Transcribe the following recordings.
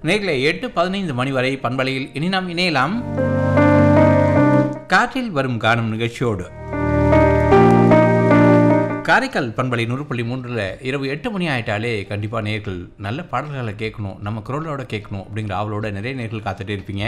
நேர்களை எட்டு பதினைந்து மணி வரை பண்பலையில் இனி நாம் இணையலாம் காற்றில் வரும் காணும் நிகழ்ச்சியோடு காரைக்கால் பண்பலை நூறு புள்ளி மூன்றில் இரவு எட்டு மணி ஆயிட்டாலே கண்டிப்பாக நேர்கள் நல்ல பாடல்களை கேட்கணும் நம்ம குரலோட கேட்கணும் அப்படிங்கிற ஆவலோட நிறைய நேர்கள் காத்துட்டே இருப்பீங்க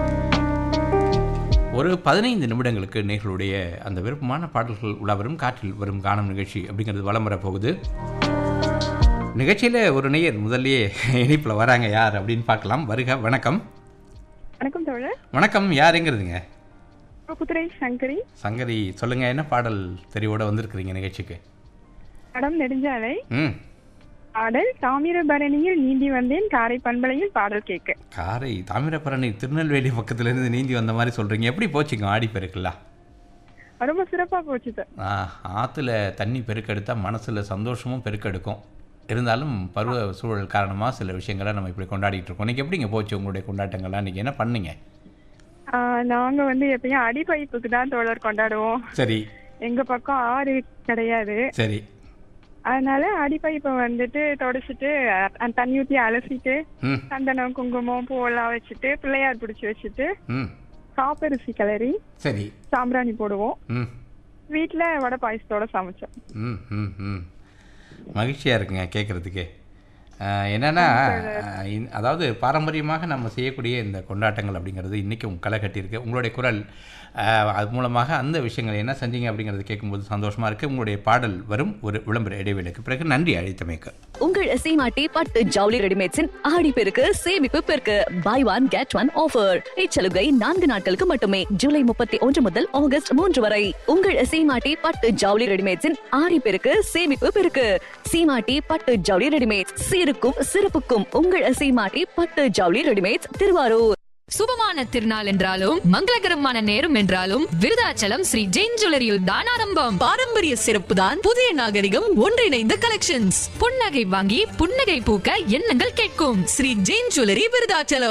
ஒரு பதினைந்து நிமிடங்களுக்கு நேர்களுடைய அந்த விருப்பமான பாடல்கள் உலா வரும் காற்றில் வரும் காணும் நிகழ்ச்சி அப்படிங்கிறது வலம் வரப் போகுது நிகழ்ச்சியில் ஒரு நேயர் முதல்லயே இணைப்பில் வராங்க யார் அப்படின்னு பார்க்கலாம் வருக வணக்கம் வணக்கம் தோழர் வணக்கம் யாருங்கிறதுங்க புதுரை சங்கரி சங்கரி சொல்லுங்க என்ன பாடல் தெரிவோட வந்திருக்கிறீங்க நிகழ்ச்சிக்கு படம் நெடுஞ்சாலை ம் பாடல் தாமிரபரணியில் நீந்தி வந்தேன் காரை பண்பலையில் பாடல் கேட்க காரை தாமிரபரணி திருநெல்வேலி பக்கத்துலேருந்து நீந்தி வந்த மாதிரி சொல்கிறீங்க எப்படி போச்சுங்க ஆடி பெருக்கலாம் ரொம்ப சிறப்பா போச்சு சார் ஆற்றுல தண்ணி பெருக்கெடுத்தா மனசில் சந்தோஷமும் பெருக்கெடுக்கும் இருந்தாலும் பருவ சூழல் காரணமாக சில விஷயங்களை நம்ம இப்படி கொண்டாடிட்டு இருக்கோம் இன்றைக்கி எப்படிங்க போச்சு உங்களுடைய கொண்டாட்டங்கள்லாம் இன்றைக்கி என்ன பண்ணீங்க ஆஹ் நாங்க வந்து எப்பயும் அடிப்பைப்புக்கு தான் தோழர் கொண்டாடுவோம் சரி எங்க பக்கம் ஆறு கிடையாது சரி அதனால அடிப்பைப்பை வந்துட்டு தொடச்சிட்டு அஹ் தண்ணி ஊத்தி அலசிட்டு ம் சந்தனம் குங்குமம் பூவெல்லாம் வச்சுட்டு பிள்ளையார் பிடிச்சி வச்சுட்டு ம் காப்பரிசி கிளறி சரி சாம்பிராணி போடுவோம் ம் வீட்டுல வடை பாயசத்தோட சமைச்சோம் ம் ம் ம் மகிழ்ச்சியாக இருக்குங்க கேட்குறதுக்கு என்னென்னா அதாவது பாரம்பரியமாக நம்ம செய்யக்கூடிய இந்த கொண்டாட்டங்கள் அப்படிங்கிறது இன்றைக்கும் களை கட்டியிருக்கு உங்களுடைய குரல் அஹ், அது மூலமாக அந்த விஷயங்கள் என்ன செஞ்சீங்க அப்படிங்கிறது கேட்கும்போது சந்தோஷமாக இருக்குது உங்களுடைய பாடல் வரும் ஒரு விளம்பர இடைவேளைக்கு பிறகு நன்றி அழைத்தமைக்கு உங்கள் சீமாட்டி பட்டு ஜவுளி ரெடிமேட்ஸின் ஆடி பெருக்கு சேமிப்பு பெருக்கு buy one get one offer இச்சலுகை நான்கு நாட்களுக்கு மட்டுமே ஜூலை முப்பத்தி ஒன்று முதல் ஆகஸ்ட் மூன்று வரை உங்கள் சீமாட்டி பட்டு ஜவுளி ரெடிமேட்ஸின் ஆடி பெருக்கு சேமிப்பு பெருக்கு சீமாட்டி பட்டு ஜவுளி ரெடிமேட்ஸ் சீருக்கும் சிறப்புக்கும் உங்கள் சீமாட்டி பட்டு ஜவுளி ரெடிமேட்ஸ் திருவாரூர் சுபமான திருநாள் என்றாலும் மங்களகரமான நேரம் என்றாலும் விருதாச்சலம் ஸ்ரீ ஜெயின் ஜுவல்லரியில் தான் ஆரம்பம் பாரம்பரிய சிறப்பு தான் புதிய நாகரிகம் ஒன்றிணைந்த கலெக்ஷன்ஸ் புன்னகை வாங்கி புன்னகை பூக்க எண்ணங்கள் கேட்கும் ஸ்ரீ ஜெயின் ஜுவல்லரி விருதாச்சலம்